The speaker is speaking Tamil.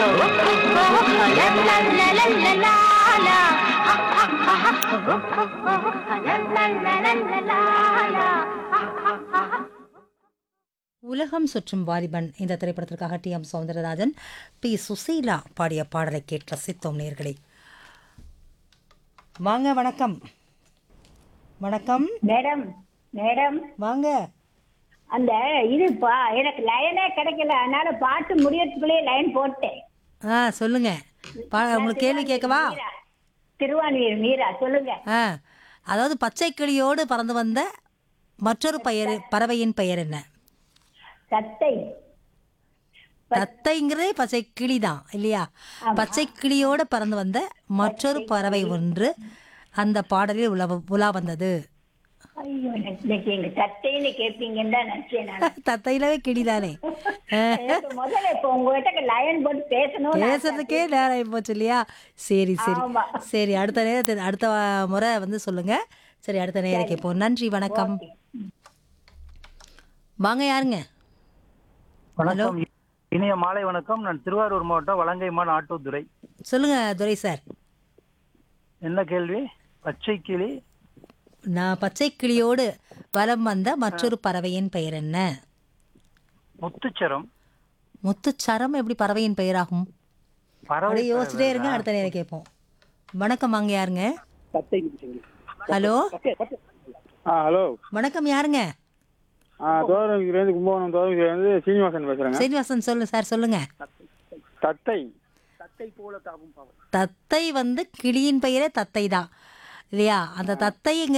உலகம் சுற்றும் வாலிபன் இந்த திரைப்படத்திற்காக T M Sowndararajan P Susheela பாடிய பாடலை கேட்டு ரசித்தோம் நேர்களே வாங்க வணக்கம் வணக்கம் மேடம் மேடம் வாங்க அந்த இதுப்பா எனக்கு லைனே கிடைக்கல அதனால பாட்டு முடியறதுக்குள்ளே லைன் போட்டேன் ஆ சொல்லுங்க பா உங்களுக்கு கேள்வி கேட்கவா மீரா. திருவான்மியூர் மீரா சொல்லுங்க ஆ அதாவது பச்சை கிளியோடு பறந்து வந்த மற்றொரு பெயர் பறவையின் பெயர் என்ன தத்தை தத்தைங்கிறதே பச்சை கிளி தான் இல்லையா பச்சை கிளியோடு பறந்து வந்த மற்றொரு பறவை ஒன்று அந்த பாடலில் உலா உலா வந்தது ஐயோ இன்னைக்கு எங்க தத்தைன்னு கேட்பீங்கன்னு தான் நினைச்சேன் நான் தத்தையிலவே கிளிதானே ஆ, எனக்கு முதல்ல இப்போ உங்ககிட்ட லைன் போட்டு பேசணும் பேசுறதுக்கே நேரம் ஆகி போச்சு இல்லையா சரி சரி ஆமா. சரி அடுத்த நேரத்தில் அடுத்த முறை வந்து சொல்லுங்க சரி அடுத்த நேரம் கேட்போம் நன்றி வணக்கம் வாங்க யாருங்க வணக்கம் இனிய மாலை வணக்கம் நான் திருவாரூர் மாவட்டம் வலங்கைமான் ஆட்டோதுறை சொல்லுங்க துரை சார் என்ன கேள்வி பச்சை கிளி நான் பச்சை கிளியோடு வலம் வந்த மற்றொரு பறவையின் பெயர் என்ன முத்துச்சரம் முத்துச்சரம் எப்படி பறவையின் பெயராகும் பறவை அப்படியே யோசிச்சிட்டே இருங்க அடுத்த நேரம் கேட்போம் வணக்கம் வாங்க யாருங்க ஹலோ ஆ ஹலோ வணக்கம் யாருங்க ஆ தோரங்கிலேருந்து கும்பகோணம் தோரங்கிலேருந்து சீனிவாசன் பேசுகிறேங்க சீனிவாசன் சொல்லு சார் சொல்லுங்க தத்தை தத்தை வந்து கிளியின் பெயரே தத்தை தான் இல்லையா அந்த தத்தைங்கிற